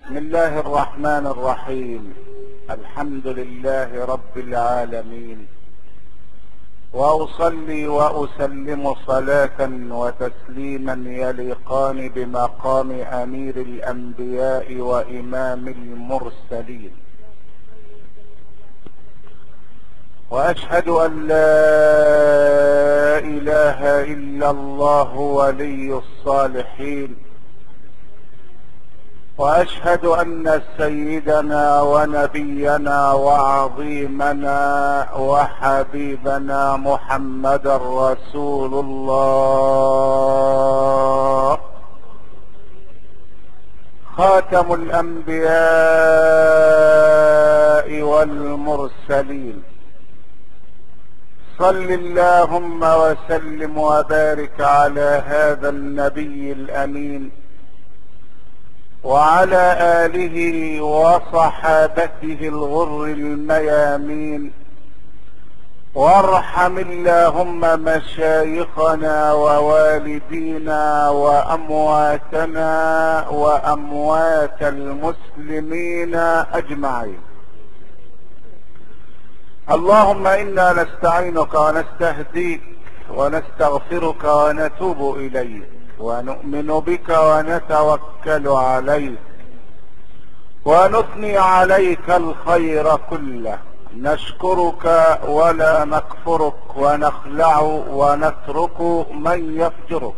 بسم الله الرحمن الرحيم الحمد لله رب العالمين واصلي واسلم صلاه وتسليما يليقان بمقام امير الانبياء وامام المرسلين واشهد ان لا اله الا الله ولي الصالحين واشهد ان سيدنا ونبينا وعظيمنا وحبيبنا محمدا رسول الله خاتم الانبياء والمرسلين صل اللهم وسلم وبارك على هذا النبي الامين وعلى اله وصحابته الغر الميامين وارحم اللهم مشايخنا ووالدينا وامواتنا واموات المسلمين اجمعين اللهم انا نستعينك ونستهديك ونستغفرك ونتوب اليك ونؤمن بك ونتوكل عليك ونثني عليك الخير كله نشكرك ولا نكفرك ونخلع ونترك من يفجرك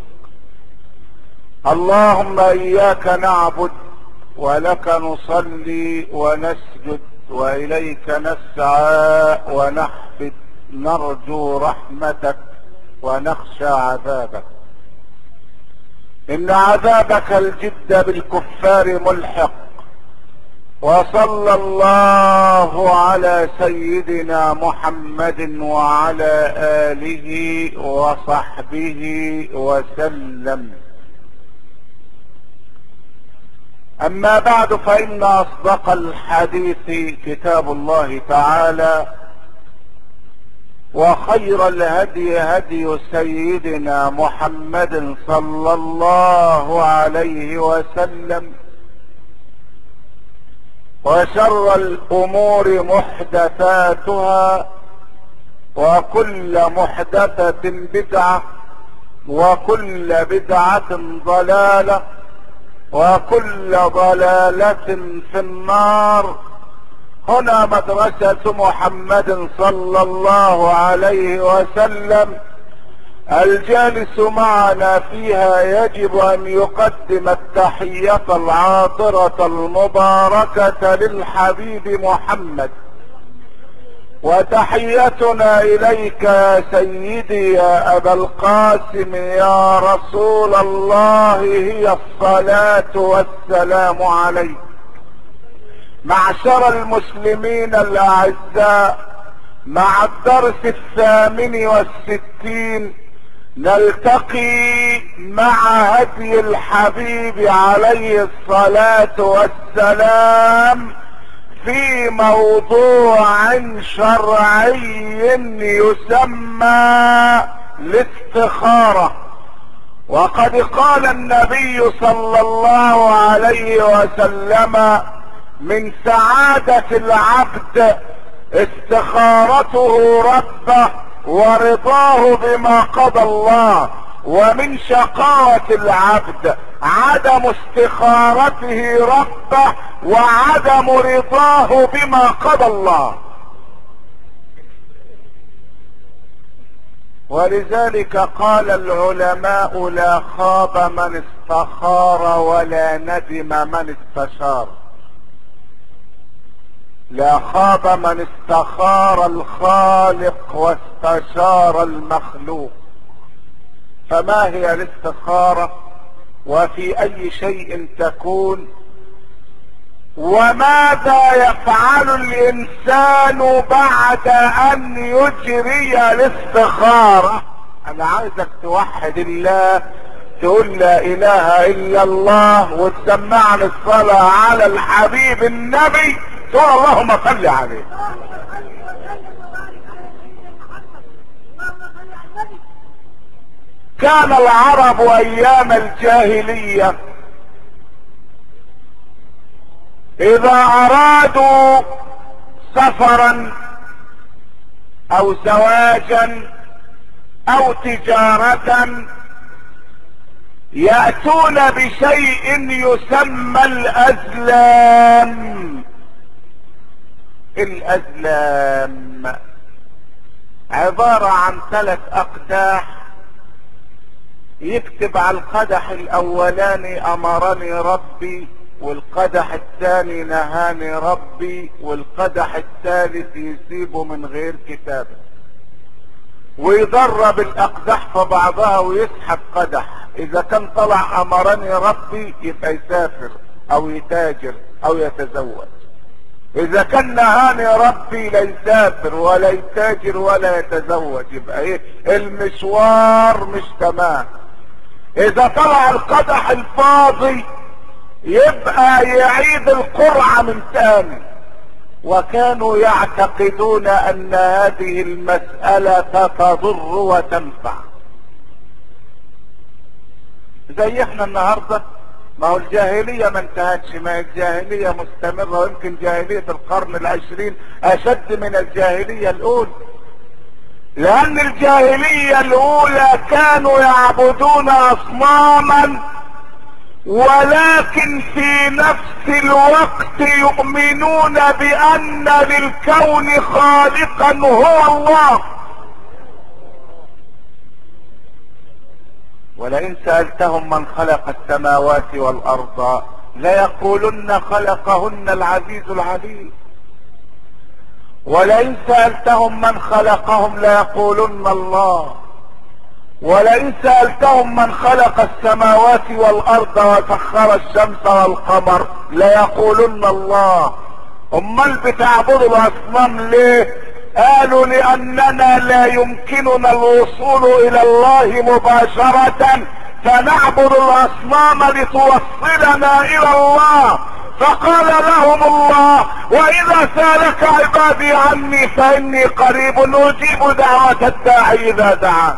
اللهم اياك نعبد ولك نصلي ونسجد واليك نسعى ونحفد نرجو رحمتك ونخشى عذابك ان عذابك الجد بالكفار ملحق وصلى الله على سيدنا محمد وعلى اله وصحبه وسلم اما بعد فان اصدق الحديث كتاب الله تعالى وخير الهدي هدي سيدنا محمد صلى الله عليه وسلم وشر الامور محدثاتها وكل محدثة بدعة وكل بدعة ضلالة وكل ضلالة في النار هنا مدرسة محمد صلى الله عليه وسلم الجالس معنا فيها يجب ان يقدم التحية العاطرة المباركة للحبيب محمد وتحيتنا اليك يا سيدي يا ابا القاسم يا رسول الله هي الصلاة والسلام عليك معشر المسلمين الاعزاء مع الدرس الثامن والستين نلتقي مع هدي الحبيب عليه الصلاة والسلام في موضوع شرعي يسمى الاستخارة وقد قال النبي صلى الله عليه وسلم من سعادة العبد استخارته ربه ورضاه بما قضى الله ومن شقاوة العبد عدم استخارته ربه وعدم رضاه بما قضى الله ولذلك قال العلماء لا خاب من استخار ولا ندم من استشار لا خاب من استخار الخالق واستشار المخلوق فما هي الاستخارة وفي اي شيء تكون وماذا يفعل الانسان بعد ان يجري الاستخارة انا عايزك توحد الله تقول لا اله الا الله وتسمعني الصلاة على الحبيب النبي تقول اللهم صل عليه كان العرب ايام الجاهلية اذا ارادوا سفرا او زواجا او تجارة يأتون بشيء يسمى الازلام الازلام عبارة عن ثلاث اقداح يكتب على القدح الاولاني امرني ربي والقدح الثاني نهاني ربي والقدح الثالث يسيبه من غير كتابه ويضرب الاقدح في بعضها ويسحب قدح اذا كان طلع امرني ربي يبقى يسافر او يتاجر او يتزوج اذا كان نهاني ربي لا يسافر ولا يتاجر ولا يتزوج يبقى ايه المشوار مش تمام اذا طلع القدح الفاضي يبقى يعيد القرعة من تاني وكانوا يعتقدون ان هذه المسألة تضر وتنفع زي احنا النهاردة ما هو الجاهلية ما انتهتش ما هي الجاهلية مستمرة ويمكن جاهلية القرن العشرين اشد من الجاهلية الاولى لان الجاهلية الاولى كانوا يعبدون اصناما ولكن في نفس الوقت يؤمنون بان للكون خالقا هو الله ولئن سألتهم من خلق السماوات والارض ليقولن خلقهن العزيز العليم ولئن سألتهم من خلقهم ليقولن الله ولئن سألتهم من خلق السماوات والارض وسخر الشمس والقمر ليقولن الله امال بتعبدوا الاصنام ليه قالوا لاننا لا يمكننا الوصول الى الله مباشرة فنعبد الاصنام لتوصلنا الى الله فقال لهم الله واذا سالك عبادي عني فاني قريب اجيب دعوة الداعي اذا دعان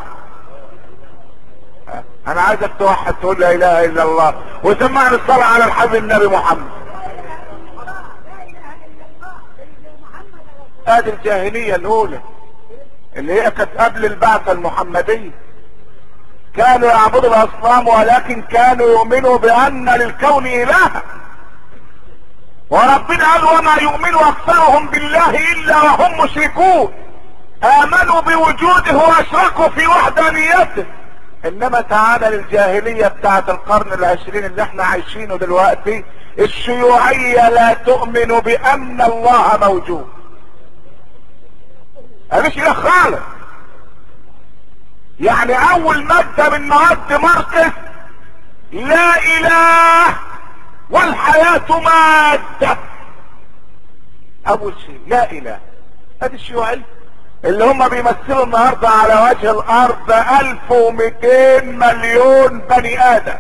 انا عايزك توحد تقول لا اله الا الله وسمعني الصلاة على الحبيب النبي محمد ادي الجاهلية الاولى اللي هي كانت قبل البعثة المحمدية كانوا يعبدوا الاصنام ولكن كانوا يؤمنوا بان للكون الها وربنا قال وما يؤمن اكثرهم بالله الا وهم مشركون امنوا بوجوده واشركوا في وحدانيته انما تعالى للجاهلية بتاعت القرن العشرين اللي احنا عايشينه دلوقتي الشيوعية لا تؤمن بان الله موجود مش اله خالص يعني اول مادة من مواد ماركس لا اله والحياة مادة اول شيء لا اله ادي الشيوعية اللي هم بيمثلوا النهاردة على وجه الارض الف ومئتين مليون بني ادم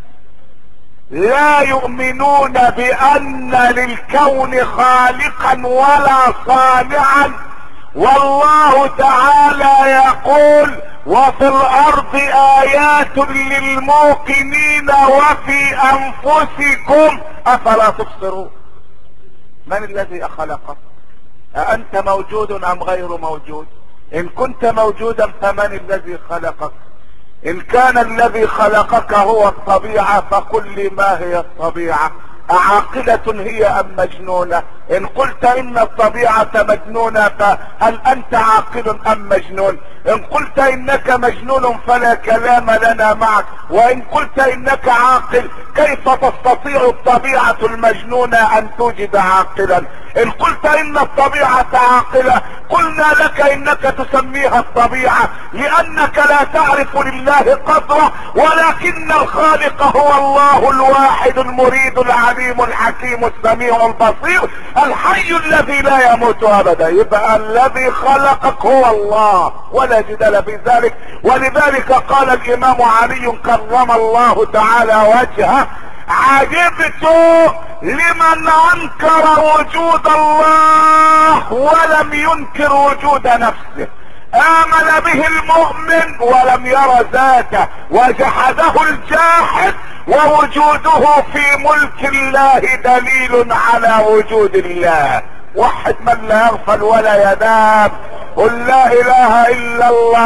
لا يؤمنون بان للكون خالقا ولا صانعا والله تعالى يقول وفي الارض ايات للموقنين وفي انفسكم افلا تبصرون من الذي خلقك أأنت موجود أم غير موجود إن كنت موجودا فمن الذي خلقك إن كان الذي خلقك هو الطبيعة فقل لي ما هي الطبيعة أعاقلة هي أم مجنونة إن قلت إن الطبيعة مجنونة فهل أنت عاقل أم مجنون إن قلت إنك مجنون فلا كلام لنا معك وإن قلت إنك عاقل كيف تستطيع الطبيعة المجنونة أن توجد عاقلا إن قلت إن الطبيعة عاقلة قلنا لك إنك تسميها الطبيعة لأنك لا تعرف لله قدره ولكن الخالق هو الله الواحد المريد العليم الحكيم السميع البصير الحي الذي لا يموت ابدا يبقى الذي خلقك هو الله ولا جدال في ذلك ولذلك قال الامام علي كرم الله تعالى وجهه عجبت لمن انكر وجود الله ولم ينكر وجود نفسه امن به المؤمن ولم ير ذاته وجحده الجاحد ووجوده في ملك الله دليل على وجود الله وحد من لا يغفل ولا ينام قل لا اله الا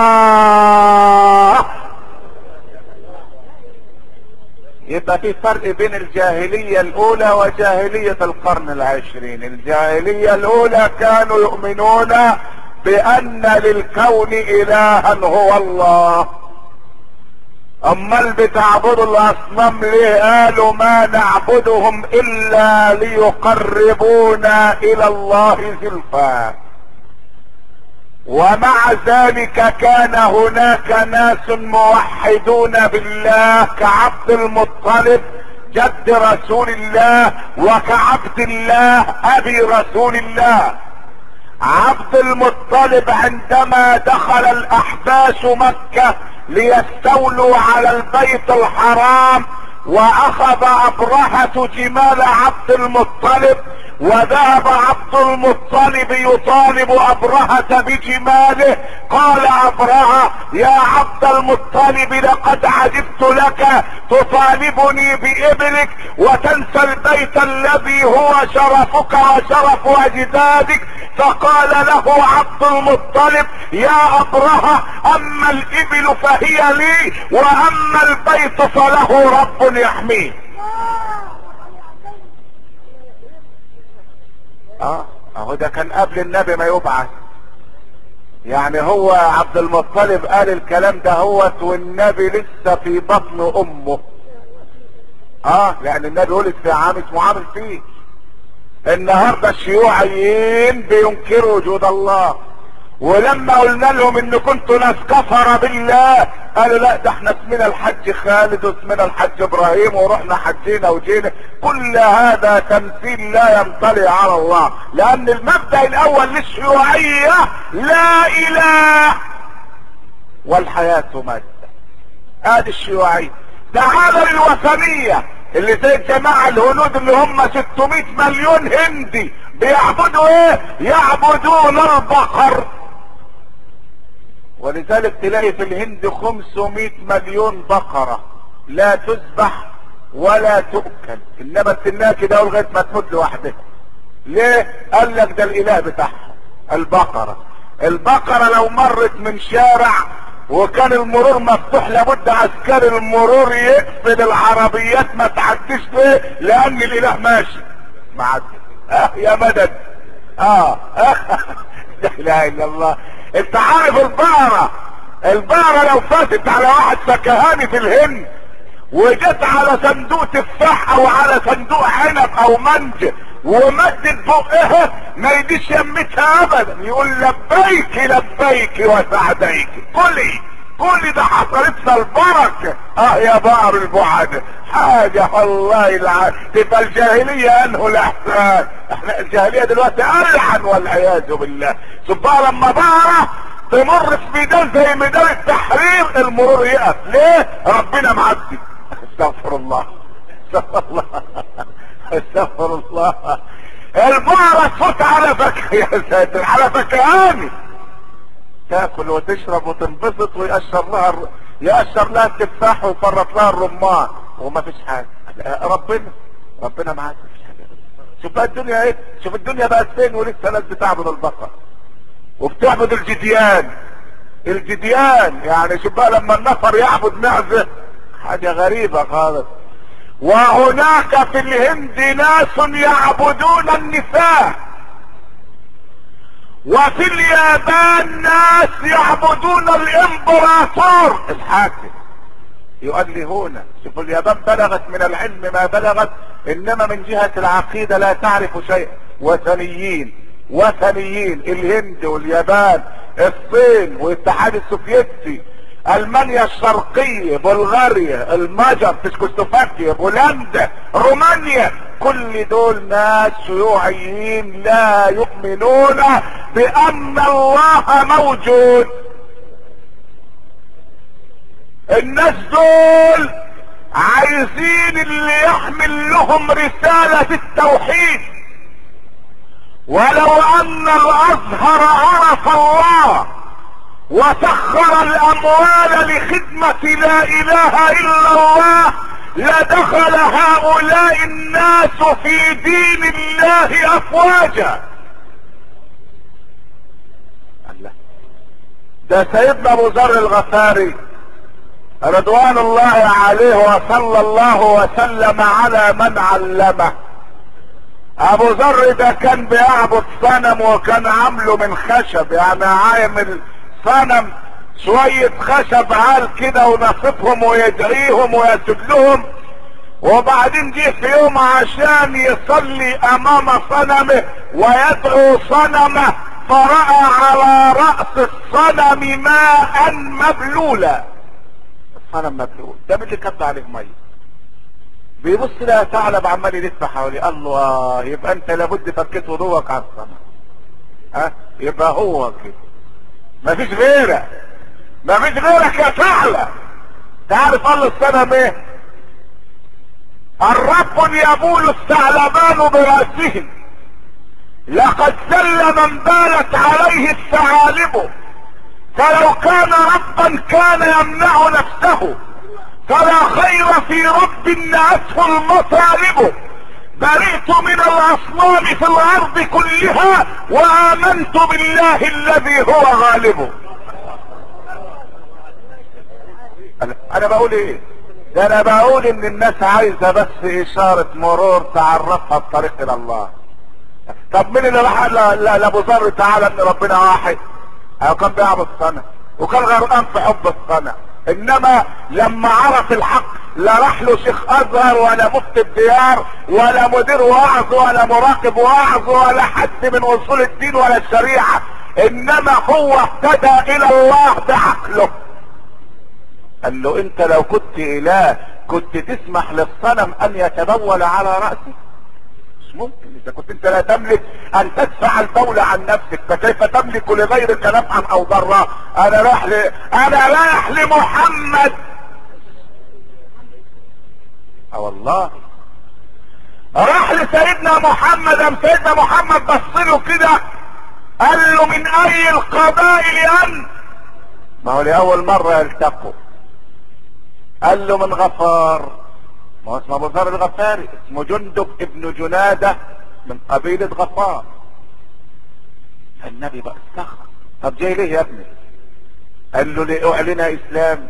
الله يبقى في فرق بين الجاهلية الاولى وجاهلية القرن العشرين الجاهلية الاولى كانوا يؤمنون بان للكون الها هو الله امال بتعبدوا الاصنام ليه قالوا ما نعبدهم الا ليقربونا الى الله زلفى ومع ذلك كان هناك ناس موحدون بالله كعبد المطلب جد رسول الله وكعبد الله ابي رسول الله عبد المطلب عندما دخل الاحباش مكة ليستولوا على البيت الحرام واخذ ابرهة جمال عبد المطلب وذهب عبد المطلب يطالب ابرهة بجماله قال ابرهة يا عبد المطلب لقد عجبت لك تطالبني بابلك وتنسى البيت الذي هو شرفك وشرف اجدادك فقال له عبد المطلب يا ابرهة اما الابل فهي لي واما البيت فله رب يحميه اه اهو ده كان قبل النبي ما يبعث يعني هو عبد المطلب قال الكلام ده هوت والنبي لسه في بطن امه اه لان النبي ولد في عام اسمه عام الفيل النهارده الشيوعيين بينكروا وجود الله ولما قلنا لهم ان كنتوا ناس كفر بالله قالوا لا ده احنا اسمنا الحج خالد واسمنا الحج ابراهيم ورحنا حجينا وجينا كل هذا تمثيل لا ينطلي على الله لان المبدأ الاول للشيوعية لا اله والحياة مادة ادي الشيوعية تعالى للوثنية اللي زي الجماعة الهنود اللي هم 600 مليون هندي بيعبدوا ايه يعبدون البقر ولذلك تلاقي في الهند 500 مليون بقرة لا تذبح ولا تؤكل انما التناها كده لغايه ما تموت لوحدها ليه قال لك ده الاله بتاعها البقرة البقرة لو مرت من شارع وكان المرور مفتوح لابد عسكري المرور يقفل العربيات ما تعديش ليه لان الاله ماشي معدي اه يا مدد اه لا اله الا الله انت عارف البقرة البقرة لو فاتت على واحد فكهاني في الهند وجت على صندوق تفاح او على صندوق عنب او منج ومدت بقها ما يديش يمتها ابدا يقول لبيك لبيك وسعديك كلي كل ده حصلتنا البركة اه يا بقر البعد حاجة الله الع... تبقى الجاهلية انه الاحسان احنا الجاهلية دلوقتي الحن والعياذ بالله سبحان لما بقرة تمر في ميدان زي ميدان التحرير المرور يقف ليه ربنا معدي استغفر الله استغفر الله استغفر الله البقرة تفوت على فكرة يا ساتر على فكهاني تاكل وتشرب وتنبسط ويقشر لها الر... يقشر لها التفاح ويفرط لها الرمان وما فيش حاجه ربنا ربنا معاك مفيش حاجه شوف بقى الدنيا ايه شوف الدنيا بقت فين ولسه ناس بتعبد البقر وبتعبد الجديان الجديان يعني شوف بقى لما النفر يعبد معزه حاجه غريبه خالص وهناك في الهند ناس يعبدون النساء وفي اليابان ناس يعبدون الامبراطور الحاكم يؤلهون شوفوا اليابان بلغت من العلم ما بلغت انما من جهة العقيدة لا تعرف شيء وثنيين وثنيين الهند واليابان الصين والاتحاد السوفيتي المانيا الشرقية بلغاريا المجر تشكوسلوفاكيا بولندا رومانيا كل دول ناس شيوعيين لا يؤمنون بان الله موجود الناس دول عايزين اللي يحمل لهم رسالة التوحيد ولو ان الازهر عرف الله وسخر الاموال لخدمة لا اله الا الله لدخل هؤلاء الناس في دين الله افواجا الله ده سيدنا ابو ذر الغفاري رضوان الله عليه وصلى الله وسلم على من علمه ابو ذر ده كان بيعبد صنم وكان عامله من خشب يعني عامل صنم شوية خشب عال كده ونصفهم ويدعيهم ويسجد لهم وبعدين جه في يوم عشان يصلي امام صنمه ويدعو صنمه فرأى على رأس الصنم ماء مبلولا الصنم مبلول ده من اللي كب عليه ميه بيبص لها ثعلب عمال يلف حواليه قال له اه يبقى انت لابد فكيت وضوءك على الصنم ها يبقى هو كده مفيش غيرك مفيش غيرك يا ثعلب تعرف قال له الصنم ايه الرب يبول الثعلبان براسهم لقد سل من بالت عليه الثعالب فلو كان ربا كان يمنع نفسه فلا خير في رب نعته المطالب برئت من الاصنام في الارض كلها وامنت بالله الذي هو غالب انا, أنا بقول ايه ده انا بقول ان الناس عايزه بس اشاره مرور تعرفها الطريق الى الله طب مين اللي راح لابو ذر تعالى ان ربنا واحد او كان بيعبد الصنم وكان غرقان في حب الصنم انما لما عرف الحق لا راح له شيخ ازهر ولا مفتي الديار ولا مدير وعظ ولا مراقب وعظ ولا حد من اصول الدين ولا الشريعه انما هو اهتدى الى الله بعقله قال له انت لو كنت اله كنت تسمح للصنم ان يتبول على راسك مش ممكن اذا كنت انت لا تملك ان تدفع البول عن نفسك فكيف تملك لغيرك نفعا او ضرا انا رايح ل... انا رايح لمحمد اه والله راح لسيدنا محمد ام سيدنا محمد بص له كده قال له من اي القبائل انت ما هو لاول مره يلتقوا قال له من غفار ما هو اسمه ابو ذر الغفاري اسمه جندب ابن جناده من قبيله غفار فالنبي بقى استخر طب جاي ليه يا ابني قال له لاعلن اسلام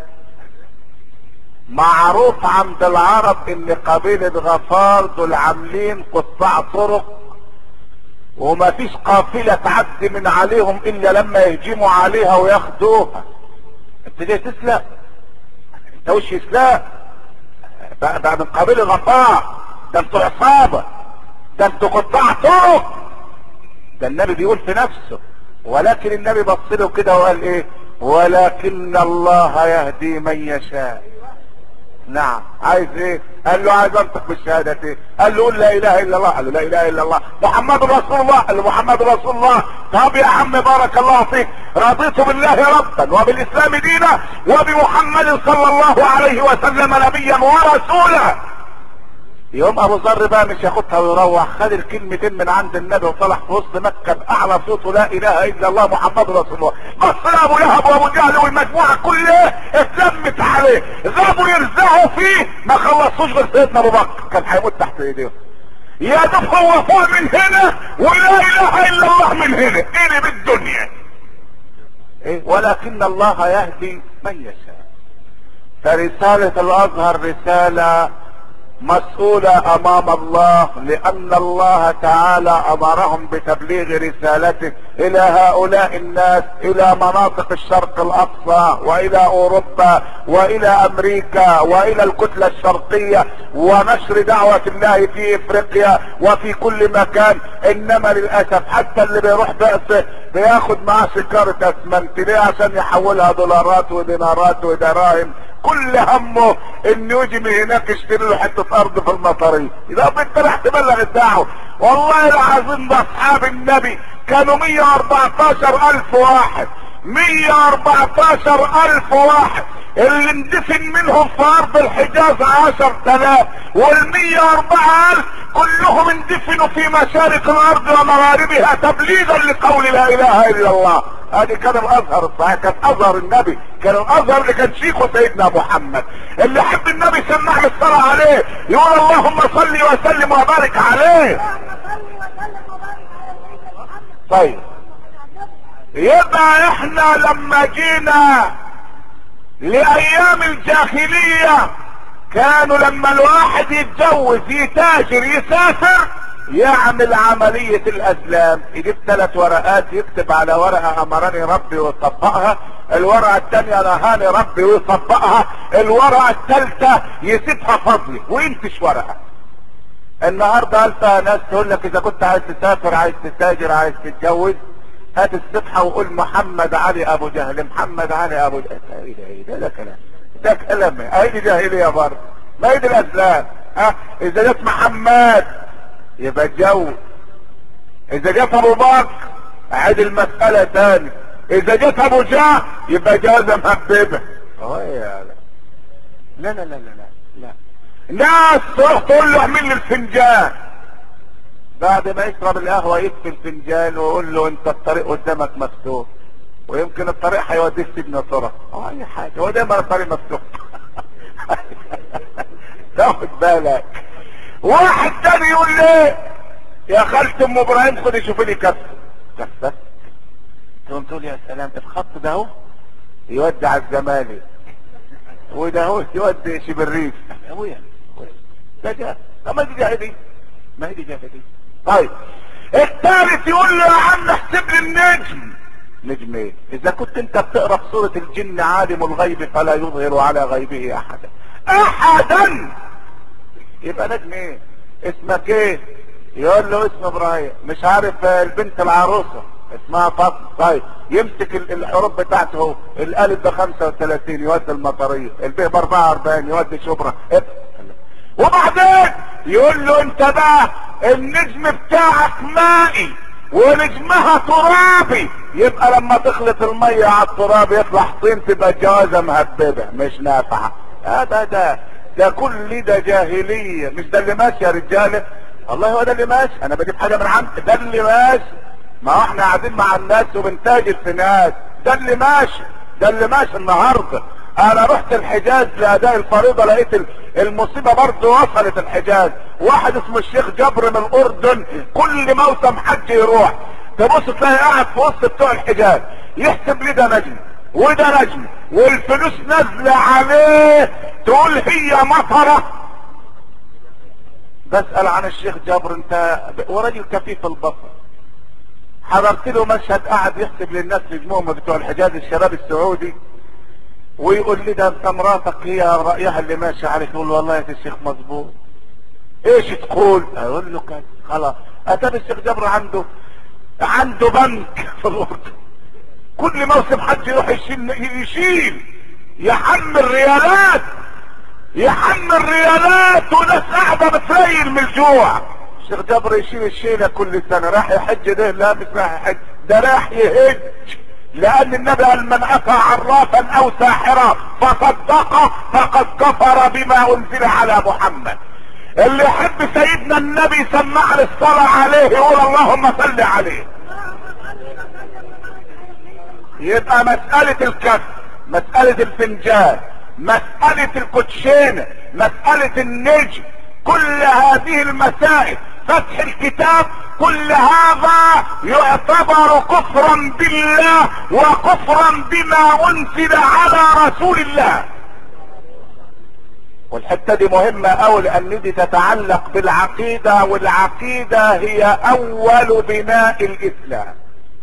معروف عند العرب ان قبيلة غفار دول عاملين قطاع طرق وما فيش قافلة تعدي من عليهم الا لما يهجموا عليها وياخدوها انت جاي تسلم انت وش اسلام بقى, بقى من قبيلة غفار ده انتوا عصابة ده انتوا قطاع طرق ده النبي بيقول في نفسه ولكن النبي بص له كده وقال ايه ولكن الله يهدي من يشاء نعم عايز ايه قال له عايز انطق بالشهادة ايه قال له قول لا اله الا الله قال له لا اله الا الله محمد رسول الله قال له محمد رسول الله طب يا عم بارك الله فيك رضيت بالله ربا وبالاسلام دينا وبمحمد صلى الله عليه وسلم نبيا ورسولا يوم ابو ذر بقى مش ياخدها ويروح خد الكلمتين من عند النبي وطلع في وسط مكه باعلى صوته لا اله الا الله محمد رسول الله بص ابو لهب وابو جهل والمجموعه كلها اتلمت عليه غابوا يرزعوا فيه ما خلصوش غير سيدنا ابو بكر كان هيموت تحت ايديهم يا دوب هو فوق من هنا ولا اله الا الله من هنا ايه بالدنيا ايه ولكن الله يهدي من يشاء فرساله الازهر رساله مسؤولة امام الله لان الله تعالى امرهم بتبليغ رسالته الى هؤلاء الناس الى مناطق الشرق الاقصى والى اوروبا والى امريكا والى الكتلة الشرقية ونشر دعوة الله في افريقيا وفي كل مكان انما للاسف حتى اللي بيروح بأسه بياخد معاه سكارة اسمنت ليه عشان يحولها دولارات ودينارات ودراهم كل همه انه يجي من هناك يشتري له حته ارض في المطريه اذا انت راح تبلغ الدعوه والله العظيم ده اصحاب النبي كانوا 114 الف واحد 114 الف واحد اللي اندفن منهم في ارض الحجاز عشر تلاف والمية اربعة الف كلهم اندفنوا في مشارق الارض ومغاربها تبليغا لقول لا اله الا الله هذه كان الازهر الصحيح كان ازهر النبي كان الازهر اللي كان شيخه سيدنا محمد اللي حب النبي سمع الصلاة عليه يقول اللهم صل وسلم وبارك عليه طيب يبقى احنا لما جينا لايام الجاهلية كانوا لما الواحد يتجوز يتاجر يسافر يعمل عملية الاسلام يجيب ثلاث ورقات يكتب على ورقة امرني ربي ويطبقها الورقة الثانية نهاني ربي ويطبقها الورقة الثالثة يسيبها فاضية وينتش ورقة النهاردة الفا ناس تقول لك اذا كنت عايز تسافر عايز تتاجر عايز تتجوز هات الصفحة وقول محمد علي ابو جهل محمد علي ابو جهل ايه ده ايه ده ده كلام ده كلام ايه جاهلية برضه ما هي دي الاسلام ها اذا جت محمد يبقى اتجوز اذا جت ابو بكر عاد المسألة تاني اذا جت ابو جهل يبقى جوازة مهببة اه يا لا لا لا لا لا لا ناس تروح تقول له اعمل لي الفنجان بعد ما يشرب القهوة يكفي الفنجان ويقول له انت الطريق قدامك مفتوح ويمكن الطريق هيوديك سجن طرق اه اي حاجة هو دايما الطريق مفتوح تاخد بالك واحد تاني يقول لي يا خالة ام ابراهيم خدي شوفي لي كف كف تقوم تقول يا سلام الخط ده اهو يودي على الزمالك وده هو يودي شبريف ابويا ده جاء ما دي جاهلية ما هي دي جاهلية طيب الثالث يقول له يا عم احسب لي النجم نجم ايه اذا كنت انت بتقرا في سورة الجن عالم الغيب فلا يظهر على غيبه احدا احدا يبقى نجم ايه اسمك ايه يقول له اسم ابراهيم مش عارف البنت العروسة اسمها فاطمة طيب يمسك الحروف بتاعته هو الالف ب 35 يودي المطرية الب ب 44 يودي شبرا وبعدين يقول له انت بقى النجم بتاعك مائي ونجمها ترابي يبقى لما تخلط المية على التراب يطلع طين تبقى جوازة مهببة مش نافعة هذا ده ده كل ده جاهلية مش ده اللي ماشي يا رجالة والله هو ده اللي ماشي انا بجيب حاجة من عندي ده اللي ماشي ما هو احنا قاعدين مع الناس وبنتاجر في ناس ده اللي ماشي ده اللي ماشي النهارده انا رحت الحجاز لاداء الفريضة لقيت المصيبة برضه وصلت الحجاز واحد اسمه الشيخ جبر من الاردن كل موسم حج يروح تبص تلاقي قاعد في وسط بتوع الحجاز يحسب لي ده نجم وده نجم والفلوس نازلة عليه تقول هي مطرة بسأل عن الشيخ جبر انت وراجل كفيف البصر حضرت له مشهد قاعد يحسب للناس نجمهم بتوع الحجاز الشباب السعودي ويقول لي ده انت مراتك هي رأيها اللي ماشي عليك يقول له والله يا الشيخ مظبوط ايش تقول اقول له كده خلاص اتى الشيخ جبر عنده عنده بنك في الاردن كل موسم حج يروح يشيل يشيل يحمل ريالات يحمل ريالات وناس قاعده بتريل من الجوع الشيخ جبر يشيل الشيله كل سنه راح يحج ده لا مش راح يحج ده راح يهج لان النبي قال من اتى عرافا او ساحرا فصدقه فقد كفر بما انزل على محمد اللي يحب سيدنا النبي سمع الصلاة عليه يقول اللهم صل عليه يبقى مسألة الكف مسألة الفنجان مسألة الكوتشينة مسألة النجم كل هذه المسائل فتح الكتاب كل هذا يعتبر كفرا بالله وكفرا بما انزل على رسول الله والحتة دي مهمة اوي لان دي تتعلق بالعقيدة والعقيدة هي اول بناء الاسلام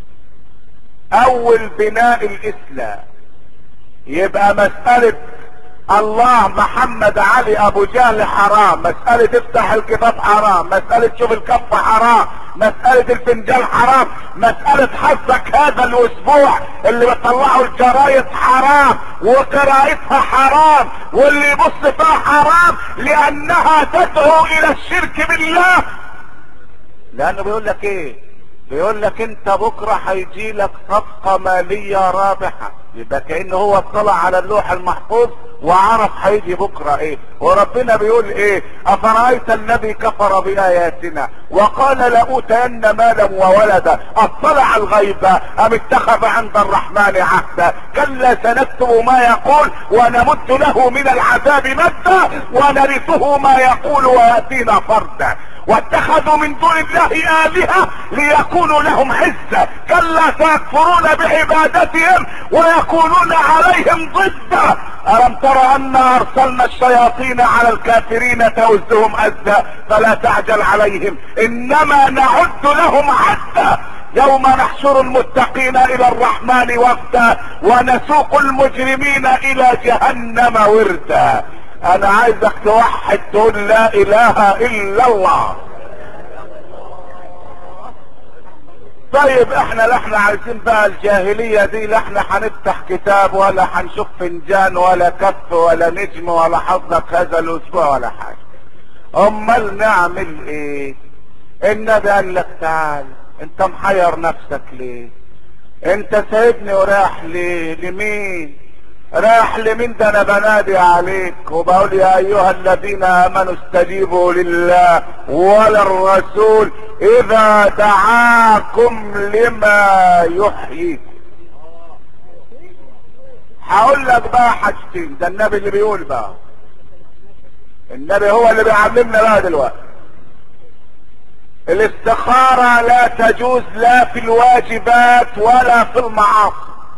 اول بناء الاسلام يبقى مسألة الله محمد علي ابو جهل حرام مسألة افتح الكتاب حرام مسألة شوف الكف حرام مسألة الفنجان حرام مسألة حظك هذا الاسبوع اللي بتطلعوا الجرايد حرام وقراءتها حرام واللي يبص فيها حرام لانها تدعو الى الشرك بالله لانه بيقول لك ايه بيقول لك انت بكرة هيجي لك صفقة مالية رابحة يبقى كأنه هو اطلع على اللوح المحفوظ وعرف هيجي بكرة ايه وربنا بيقول ايه افرأيت الذي كفر بآياتنا وقال لأوتين مالا وولدا اطلع الغيب ام اتخذ عند الرحمن عهدا كلا سنكتب ما يقول ونمد له من العذاب مدا ونرثه ما يقول ويأتينا فردا واتخذوا من دون الله آلهة ليكونوا لهم عزة كلا سيكفرون بعبادتهم ويكونون عليهم ضدا ألم تر أن أرسلنا الشياطين على الكافرين توزهم أزا فلا تعجل عليهم إنما نعد لهم عدا يوم نحشر المتقين إلى الرحمن وفدا ونسوق المجرمين إلى جهنم وردا انا عايزك توحد تقول لا اله الا الله طيب احنا لا احنا عايزين بقى الجاهلية دي لا احنا هنفتح كتاب ولا هنشوف فنجان ولا كف ولا نجم ولا حظك هذا الاسبوع ولا حاجة امال نعمل ايه النبي قال لك تعال انت محير نفسك ليه انت سايبني ورايح ليه لمين رايح لمين ده انا بنادي عليك وبقول يا ايها الذين امنوا استجيبوا لله وللرسول اذا دعاكم لما يحييكم هقول لك بقى حاجتين ده النبي اللي بيقول بقى النبي هو اللي بيعلمنا بقى دلوقتي الاستخارة لا تجوز لا في الواجبات ولا في المعاصي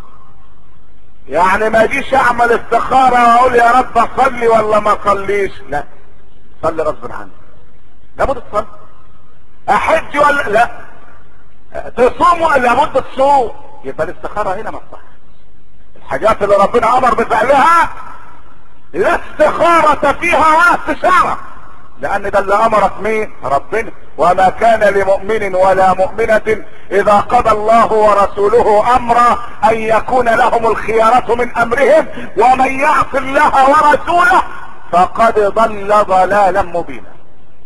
يعني ما اجيش اعمل استخارة واقول يا رب اصلي ولا ما اصليش لا صلي غصب عنك لابد تصلي احج ولا لا تصوم ولا لابد تصوم يبقى الاستخارة هنا ما تصح الحاجات اللي ربنا امر بفعلها لا استخارة فيها ولا استشارة لان ده اللي امرك مين ربنا وما كان لمؤمن ولا مؤمنة اذا قضى الله ورسوله امرا ان يكون لهم الخيارة من امرهم ومن يعص الله ورسوله فقد ضل ضلالا مبينا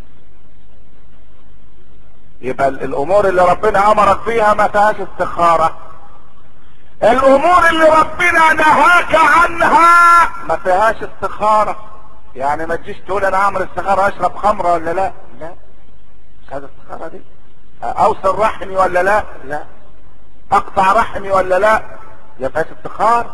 يبقى الامور اللي ربنا امرك فيها ما فيهاش استخارة الامور اللي ربنا نهاك عنها ما فيهاش استخارة يعني ما تجيش تقول انا اعمل استخارة اشرب خمرة ولا لا لا مش هذا استخارة دي اوصل رحمي ولا لا لا اقطع رحمي ولا لا يا فيهاش استخارة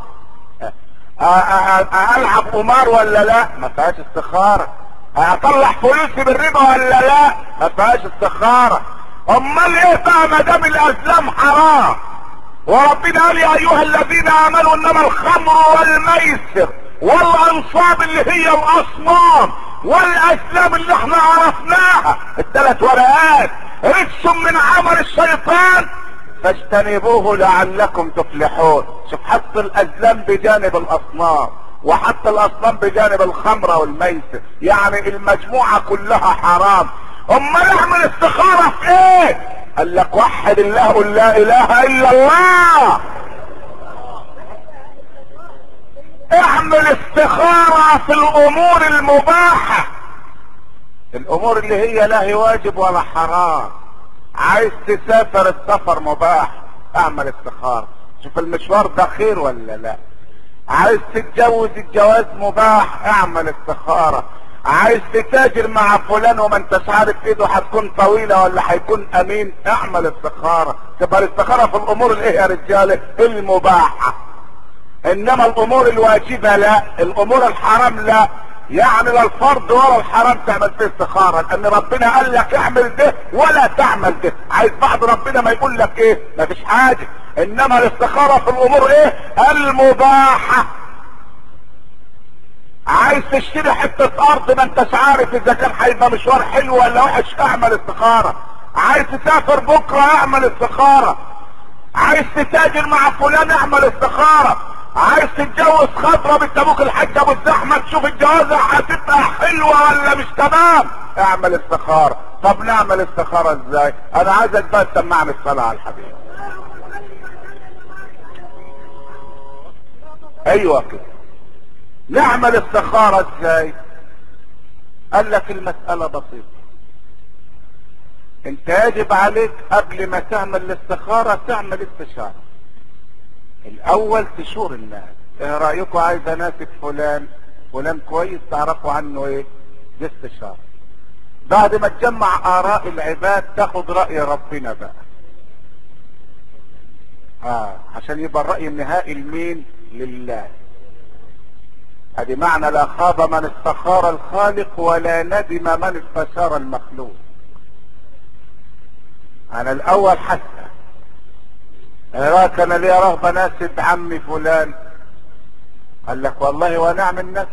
العب قمار ولا لا ما فيهاش استخارة اطلع فلوسي بالربا ولا لا ما فيهاش استخارة امال ايه بقى ما دام الاسلام حرام وربنا قال يا ايها الذين امنوا انما الخمر والميسر والانصاب اللي هي الاصنام والاسلام اللي احنا عرفناها الثلاث ورقات رجس من عمل الشيطان فاجتنبوه لعلكم تفلحون شوف حط الازلام بجانب الاصنام وحط الاصنام بجانب الخمرة والميسر يعني المجموعة كلها حرام امال اعمل استخارة في ايه قال لك وحد الله قل لا اله الا الله اعمل استخارة في الامور المباحة الامور اللي هي لا هي واجب ولا حرام عايز تسافر السفر مباح اعمل استخارة شوف المشوار ده خير ولا لا عايز تتجوز الجواز مباح اعمل استخارة عايز تتاجر مع فلان وما انتش عارف ايده هتكون طويلة ولا هيكون امين اعمل استخارة تبقى الاستخارة في الامور الايه يا رجالة المباحة انما الامور الواجبة لا الامور الحرام لا يعني لا الفرض ولا الحرام تعمل فيه استخارة لان ربنا قال لك اعمل ده ولا تعمل ده عايز بعد ربنا ما يقول لك ايه ما فيش حاجة انما الاستخارة في الامور ايه المباحة عايز تشتري حتة ارض ما انتش عارف اذا كان هيبقى مشوار حلو ولا وحش اعمل استخارة عايز تسافر بكرة اعمل استخارة عايز تتاجر مع فلان اعمل استخارة عايز تتجوز خضرة بنت ابوك الحاج ابو الزحمة تشوف الجوازة هتبقى حلوة ولا مش تمام اعمل استخارة طب نعمل استخارة ازاي انا عايزك بقى تسمعني الصلاة على الحبيب ايوه كده نعمل استخارة ازاي قال لك المسألة بسيطة انت يجب عليك قبل ما تعمل الاستخارة تعمل استشارة الاول تشور الناس ايه رأيكم عايز اناسب فلان فلان كويس تعرفوا عنه ايه دي استشارة بعد ما تجمع اراء العباد تاخد رأي ربنا بقى اه عشان يبقى الرأي النهائي لمين لله ادي معنى لا خاب من استخار الخالق ولا ندم من استشار المخلوق انا الاول حتى راك انا ليه رغبة ناسب عمي فلان قال لك والله ونعم الناس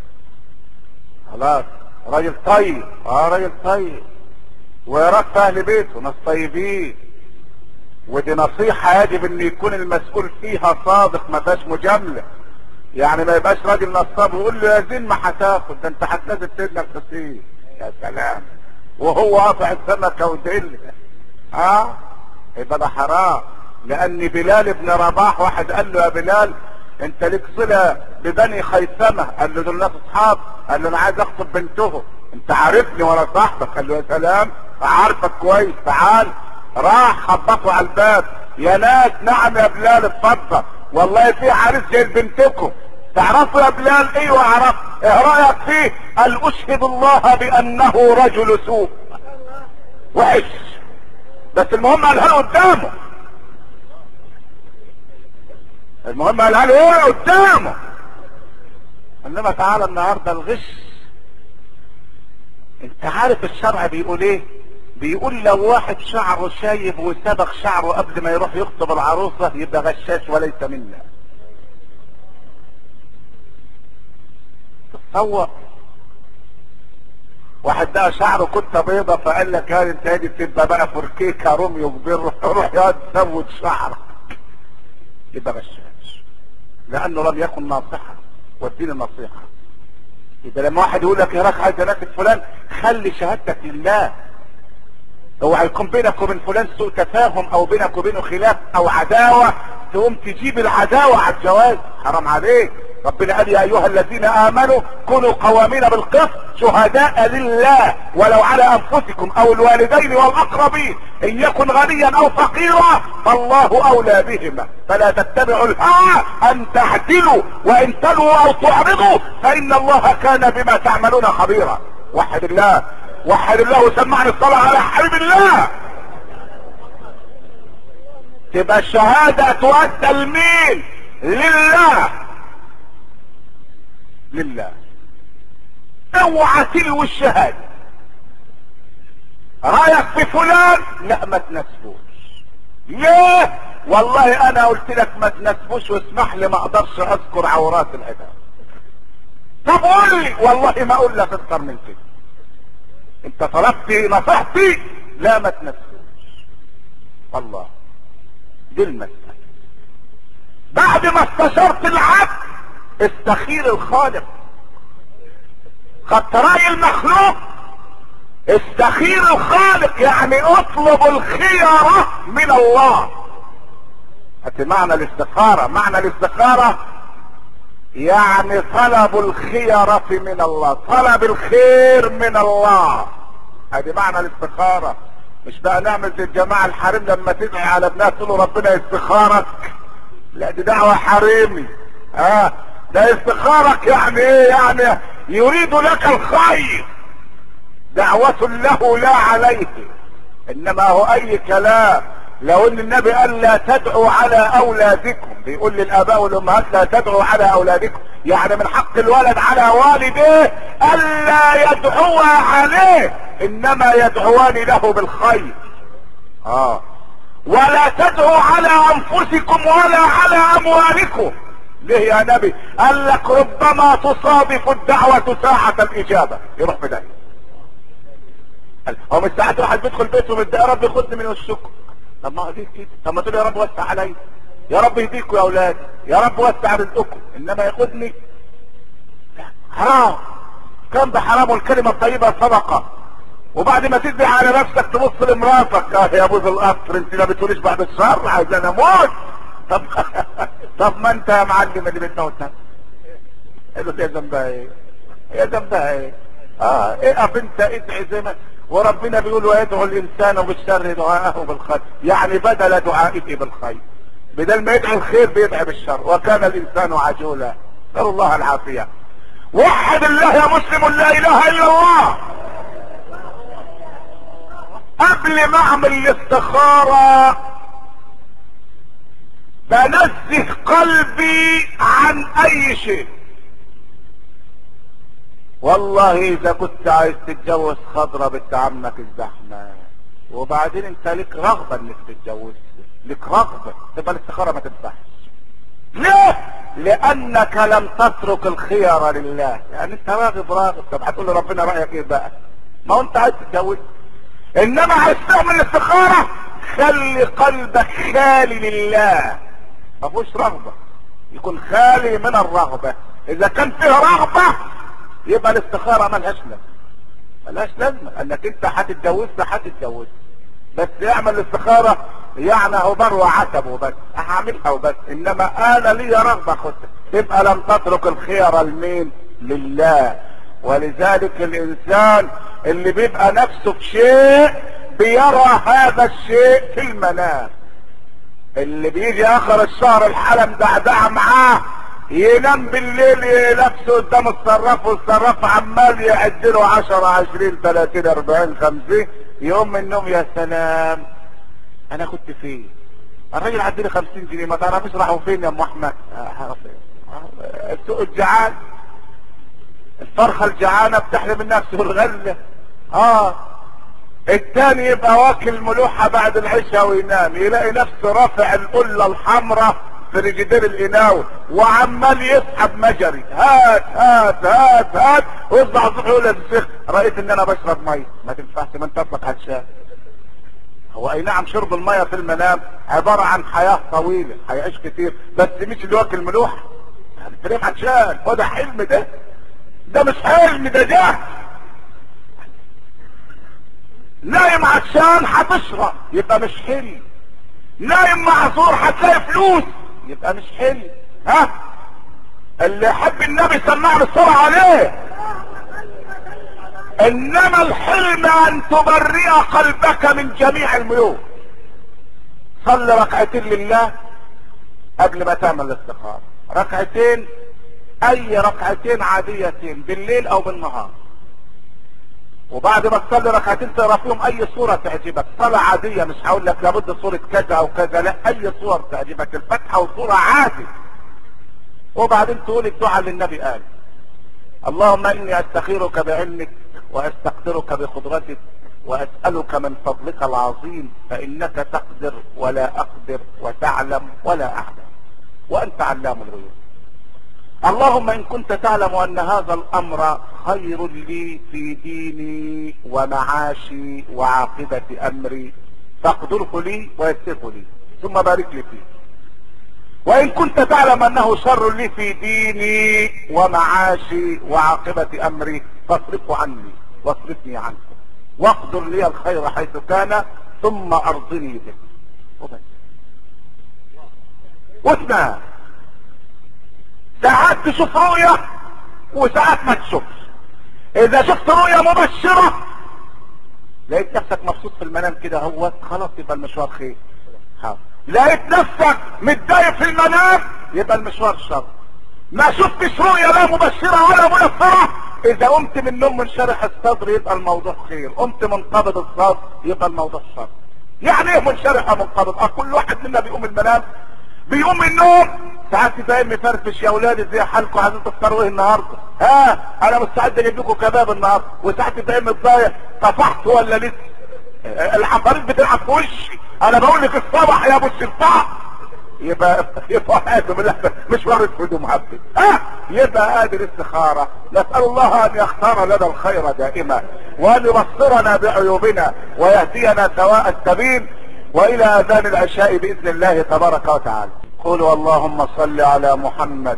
خلاص راجل طيب اه راجل طيب ويراك في اهل بيته ناس طيبين ودي نصيحة يجب ان يكون المسؤول فيها صادق ما فيهاش مجاملة يعني ما يبقاش راجل نصاب ويقول له يا زين ما هتاخد ده انت هتنزل سيدنا الخسيس يا سلام وهو قاطع السمكة ودل ها يبقى ده حرام لان بلال بن رباح واحد قال له يا بلال انت ليك صلة ببني خيثمة قال له دول ناس اصحاب قال له انا عايز اخطب بنته انت عارفني وانا صاحبك قال له يا سلام عارفك كويس تعال راح خبطوا على الباب يا ناس نعم يا بلال اتفضل والله في عريس جاي بنتكم تعرفوا يا بلال ايوه اعرف ايه رايك فيه قال اشهد الله بانه رجل سوء وحش بس المهم قالها له قدامه المهم قالها له ايه قدامه انما تعالى النهارده الغش انت عارف الشرع بيقول ايه بيقول لو واحد شعره شايب وسبق شعره قبل ما يروح يخطب العروسة يبقى غشاش وليس منا تصور واحد ده شعره كنت بيضة فقال لك هذه انت هذه تبقى بقى فركيكة روميو كبير روح يقعد تسود شعرك يبقى غشاش لانه لم يكن ناصحا والدين النصيحة يبقى لما واحد يقول لك يا راك عايز انافس فلان خلي شهادتك لله هو هيكون بينك وبين فلان سوء تفاهم او بينك وبينه خلاف او عداوة تقوم تجيب العداوة على الجواز حرام عليك ربنا قال يا ايها الذين امنوا كونوا قوامين بالقسط شهداء لله ولو على انفسكم او الوالدين والاقربين ان يكن غنيا او فقيرا فالله اولى بهما فلا تتبعوا الهوى ان تعدلوا وان تلوا او تعرضوا فان الله كان بما تعملون خبيرا وحد الله وحد الله وسمعني الصلاة على حبيب الله تبقى الشهادة تؤدى لمين لله لله اوعى تلوي الشهادة رايك في فلان لا ما تنسبوش ليه والله انا قلت لك ما تنسبوش واسمح لي ما اقدرش اذكر عورات العباد طب قول لي والله ما اقول لك اكتر من كده انت طلبت نصيحتي لا ما تنسوش والله دي المسألة بعد ما استشرت العبد استخير الخالق خدت رأي المخلوق استخير الخالق يعني اطلب الخيرة من الله هات معنى الاستخارة معنى الاستخارة يعني طلب الخيرة من الله طلب الخير من الله ادي معنى الاستخارة مش بقى نعمل زي الجماعة الحريم لما تدعي على ابنها تقول له ربنا يستخارك لا دي دعوة حريمي اه ده يستخارك يعني ايه يعني يريد لك الخير دعوة له لا عليه انما هو اي كلام لو ان النبي قال لا تدعوا على اولادكم بيقول للاباء والامهات لا تدعوا على اولادكم يعني من حق الولد على والديه الا يدعوا عليه انما يدعوان له بالخير اه ولا تدعوا على انفسكم ولا على اموالكم ليه يا نبي قال لك ربما تصادف الدعوة ساعة الاجابة يروح بداية هو مش ساعة واحد بيدخل بيته من يا رب خدني من وشكم طب ما هديك كده طب ما تقول يا رب وسع علي يا رب يهديكم يا اولادي يا رب وسع رزقكم انما ياخدني حرام كم ده حرام والكلمة الطيبة صدقة وبعد ما تدعي على نفسك تبص لمراتك اه يا ابوز القطر انت ما بتقوليش بعد الشر عايز انا اموت طب طب ما انت يا معلم اللي بتموت نفسك قال له يا ذنبها ايه يا ذنبها ايه اه اقف انت ادعي زي ما وربنا بيقول ويدعو الانسان بالشر دعاءه بالخير يعني بدل دعائه بالخير بدل ما يدعي الخير بيدعي بالشر وكان الانسان عجولا نسال الله العافيه وحد الله يا مسلم لا اله الا الله قبل ما اعمل الاستخاره بنزه قلبي عن اي شيء والله اذا كنت عايز تتجوز خضرة بنت عمك الزحمة وبعدين انت لك رغبة انك تتجوز لك رغبة تبقى الاستخارة ما تنفعش ليه لانك لم تترك الخيار لله يعني انت راغب راغب طب هتقول لربنا رايك ايه بقى ما هو انت عايز تتجوز انما عايز تعمل الاستخارة خلي قلبك خالي لله ما فيهوش رغبة يكون خالي من الرغبة اذا كان فيه رغبة يبقى الاستخارة ملهاش لازمة ملهاش لازمة انك انت هتتجوزت هتتجوز بس اعمل الاستخارة يعني هو بر وعتب وبس هعملها وبس انما انا لي رغبة خدها تبقى لم تترك الخير لمين لله ولذلك الانسان اللي بيبقى نفسه في شيء بيرى هذا الشيء في المنام اللي بيجي اخر الشهر الحالة مدعدعة معاه ينام بالليل نفسه قدام الصراف والصراف عمال يعد له 10 20 30 40 50 يقوم من النوم يا سلام انا كنت فين الراجل عدي لي 50 جنيه ما تعرفش راحوا فين يا ام احمد السوق الجعان الفرخه الجعانه بتحلم النفس والغله اه التاني يبقى واكل ملوحة بعد العشاء وينام يلاقي نفسه رافع القلة الحمراء في رجدين القناوي وعمال يسحب مجري هات هات هات هات ويطلع الصبح يقول يا شيخ رايت ان انا بشرب ميه ما تنفعش ما انت اصلك عطشان هو اي نعم شرب الميه في المنام عباره عن حياه طويله هيعيش كتير بس مش اللي واكل ملوحه يعني فريم عطشان هو ده حلم ده ده مش حلم ده جهل نايم عطشان هتشرب يبقى مش حلم نايم معذور هتلاقي فلوس يبقى مش حلم ها اللي يحب النبي سمعنا الصلاة عليه انما الحلم ان تبرئ قلبك من جميع الميول صل ركعتين لله قبل ما تعمل الاستخارة ركعتين اي ركعتين عاديتين بالليل او بالنهار وبعد ما تصلي ركعتين تقرا فيهم اي صورة تعجبك صلاة عادية مش هقول لك لابد صورة كذا او كذا لا اي صور تعجبك الفتحة وصورة عادي وبعدين تقول الدعاء اللي النبي قال اللهم اني استخيرك بعلمك واستقدرك بقدرتك واسألك من فضلك العظيم فانك تقدر ولا اقدر وتعلم ولا اعلم وانت علام الغيوب اللهم ان كنت تعلم ان هذا الامر خير لي في ديني ومعاشي وعاقبة امري فاقدره لي ويسره لي ثم بارك لي فيه وان كنت تعلم انه شر لي في ديني ومعاشي وعاقبة امري فاصرفه عني واصرفني عنه واقدر لي الخير حيث كان ثم ارضني به وبس واسمع ساعات تشوف رؤية وساعات ما تشوفش اذا شفت رؤية مبشرة لقيت نفسك مبسوط في المنام كده هو خلاص يبقى المشوار خير حاضر لقيت نفسك متضايق في المنام يبقى المشوار شر ما شفتش رؤية لا مبشرة ولا منفرة اذا قمت من النوم منشرح الصدر يبقى الموضوع خير قمت منقبض الصدر يبقى الموضوع شر يعني ايه منشرح ومنقبض اه كل واحد منا بيقوم المنام بيقوم من النوم ساعات تلاقي مفرفش يا اولاد ازاي حالكم عايزين تفطروا ايه النهارده ها انا مستعد اجيب لكم كباب النهارده وساعات تلاقي متضايق طفحت ولا لسه العفاريت بتلعب في وشي انا بقول لك الصبح يا ابو الشفاع يبقى يبقى قادر بالله مش وارد في هدوم عبد ها يبقى قادر استخارة نسأل الله ان يختار لنا الخير دائما وان يبصرنا بعيوبنا ويهدينا سواء السبيل والى اذان العشاء باذن الله تبارك وتعالى قولوا اللهم صل على محمد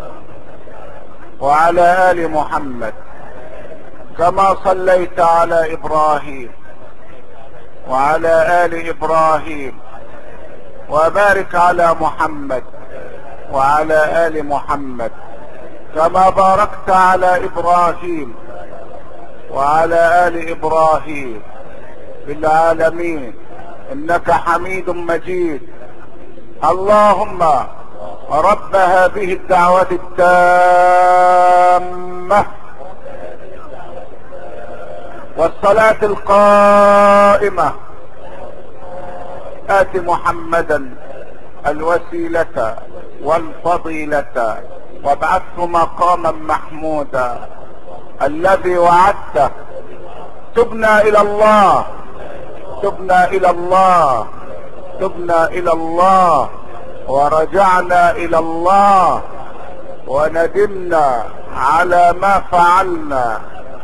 وعلى ال محمد كما صليت على ابراهيم وعلى ال ابراهيم وبارك على محمد وعلى ال محمد كما باركت على ابراهيم وعلى ال ابراهيم في العالمين انك حميد مجيد اللهم رب هذه الدعوة التامة والصلاة القائمة آت محمدا الوسيلة والفضيلة وابعثه مقاما محمودا الذي وعدته تبنا الى الله تبنا الى الله تبنا الى الله ورجعنا الى الله وندمنا على ما فعلنا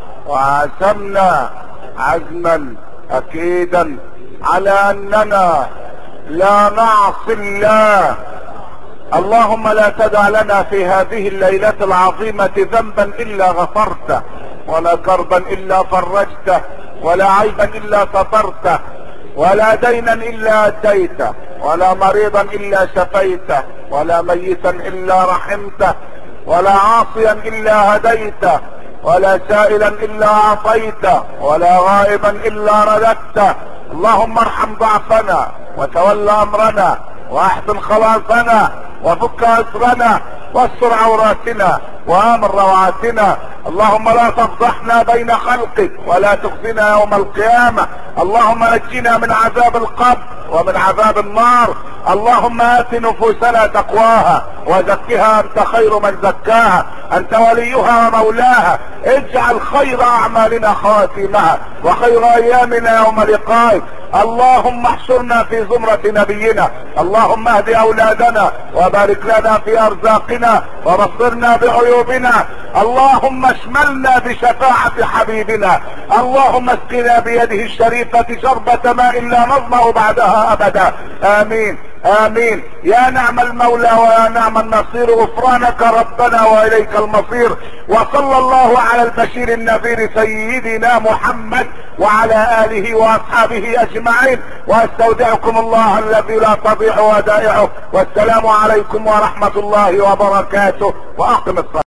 وعزمنا عزما اكيدا على اننا لا نعصي الله اللهم لا تدع لنا في هذه الليلة العظيمة ذنبا الا غفرته ولا كربا الا فرجته ولا عيبا الا سترته ولا دينا الا اديته ولا مريضا الا شفيته ولا ميتا الا رحمته ولا عاصيا الا هديته ولا سائلا الا اعطيته ولا غائبا الا رددته اللهم ارحم ضعفنا وتولى امرنا واحسن خلاصنا وفك اسرنا واستر عوراتنا وامن روعاتنا اللهم لا تفضحنا بين خلقك ولا تخزنا يوم القيامة اللهم نجنا من عذاب القبر ومن عذاب النار اللهم ات نفوسنا تقواها وزكها انت خير من زكاها انت وليها ومولاها اجعل خير اعمالنا خواتيمها وخير ايامنا يوم لقائك اللهم احشرنا في زمرة نبينا اللهم اهد اولادنا وبارك لنا في ارزاقنا وبصرنا بعيوبنا اللهم اشملنا بشفاعة حبيبنا اللهم اسقنا بيده الشريفة شربة ماء لا نظمأ بعدها ابدا امين امين يا نعم المولى ويا نعم النصير غفرانك ربنا واليك المصير وصلى الله على البشير النذير سيدنا محمد وعلى اله واصحابه اجمعين واستودعكم الله الذي لا تضيع ودائعه والسلام عليكم ورحمة الله وبركاته واقم الصلاة